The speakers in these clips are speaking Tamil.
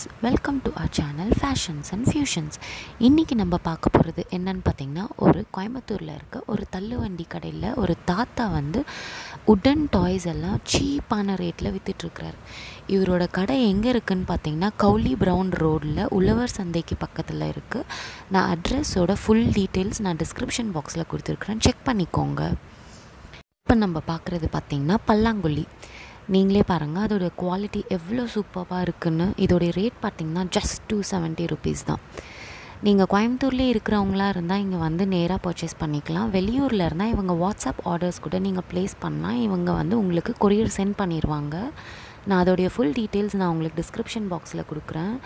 friends welcome to our channel fashions and fusions இன்றைக்கி நம்ம பார்க்க போகிறது என்னன்னு பார்த்தீங்கன்னா ஒரு கோயம்புத்தூரில் இருக்க ஒரு தள்ளுவண்டி கடையில் ஒரு தாத்தா வந்து உடன் டாய்ஸ் எல்லாம் சீப்பான ரேட்டில் விற்றுட்ருக்கிறார் இவரோட கடை எங்கே இருக்குன்னு பார்த்தீங்கன்னா கவுலி ப்ரௌன் ரோடில் உழவர் சந்தைக்கு பக்கத்தில் இருக்குது நான் அட்ரஸோட ஃபுல் டீட்டெயில்ஸ் நான் டிஸ்கிரிப்ஷன் பாக்ஸில் கொடுத்துருக்குறேன் செக் பண்ணிக்கோங்க இப்போ நம்ம பார்க்குறது பார்த்தீங்கன்னா பல்லாங்குழி நீங்களே பாருங்கள் அதோட குவாலிட்டி எவ்வளோ சூப்பராக இருக்குன்னு இதோடைய ரேட் பார்த்தீங்கன்னா ஜஸ்ட் டூ செவன்ட்டி ருபீஸ் தான் நீங்கள் கோயம்புத்தூர்லேயே இருக்கிறவங்களா இருந்தால் இங்கே வந்து நேராக பர்ச்சேஸ் பண்ணிக்கலாம் வெளியூரில் இருந்தால் இவங்க வாட்ஸ்அப் ஆர்டர்ஸ் கூட நீங்கள் ப்ளேஸ் பண்ணலாம் இவங்க வந்து உங்களுக்கு கொரியர் சென்ட் பண்ணிடுவாங்க நான் அதோடைய ஃபுல் டீட்டெயில்ஸ் நான் உங்களுக்கு டிஸ்கிரிப்ஷன் பாக்ஸில் கொடுக்குறேன்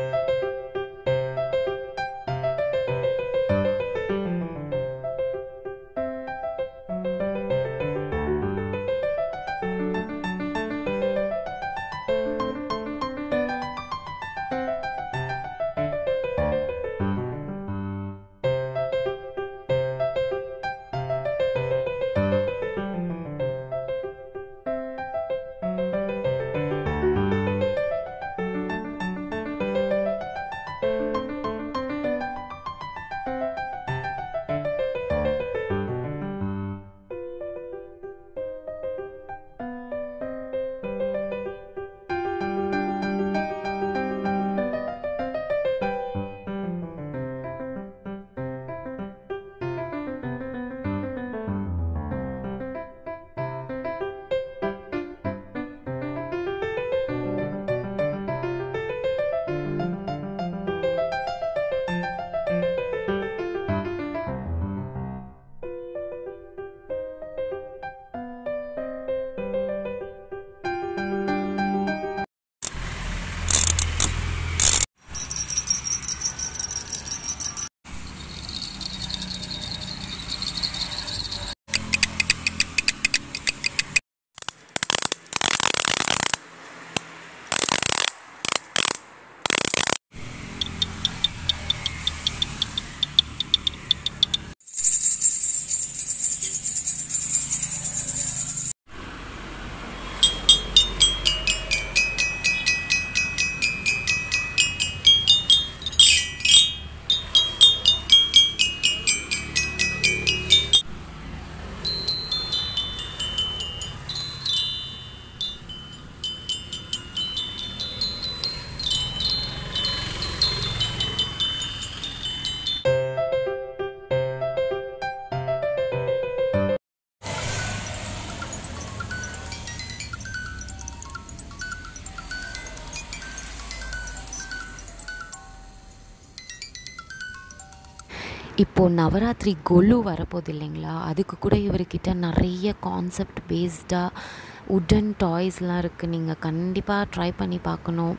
இப்போது நவராத்திரி கொலு வரப்போகுது இல்லைங்களா அதுக்கு கூட இவர்கிட்ட நிறைய கான்செப்ட் பேஸ்டாக உடன் டாய்ஸ்லாம் இருக்குது நீங்கள் கண்டிப்பாக ட்ரை பண்ணி பார்க்கணும்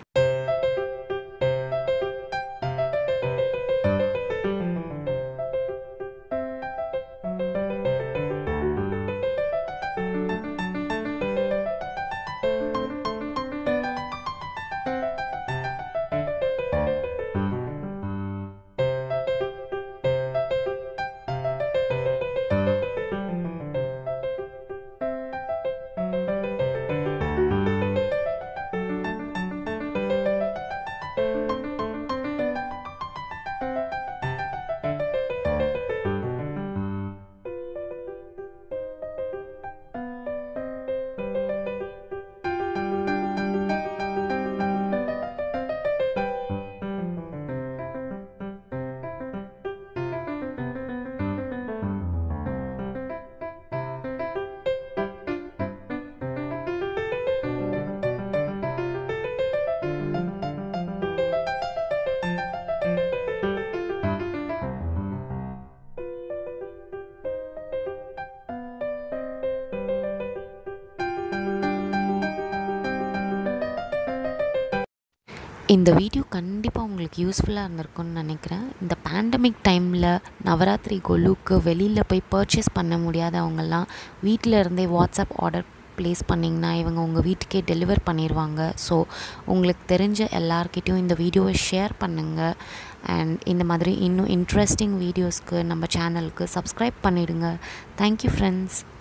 இந்த வீடியோ கண்டிப்பாக உங்களுக்கு யூஸ்ஃபுல்லாக இருந்திருக்கும்னு நினைக்கிறேன் இந்த பேண்டமிக் டைமில் நவராத்திரி கொலுக்கு வெளியில் போய் பர்ச்சேஸ் பண்ண முடியாதவங்கெல்லாம் வீட்டில் இருந்தே வாட்ஸ்அப் ஆர்டர் ப்ளேஸ் பண்ணிங்கன்னா இவங்க உங்கள் வீட்டுக்கே டெலிவர் பண்ணிடுவாங்க ஸோ உங்களுக்கு தெரிஞ்ச எல்லார்கிட்டையும் இந்த வீடியோவை ஷேர் பண்ணுங்கள் அண்ட் இந்த மாதிரி இன்னும் இன்ட்ரெஸ்டிங் வீடியோஸ்க்கு நம்ம சேனலுக்கு சப்ஸ்கிரைப் பண்ணிவிடுங்க தேங்க்யூ ஃப்ரெண்ட்ஸ்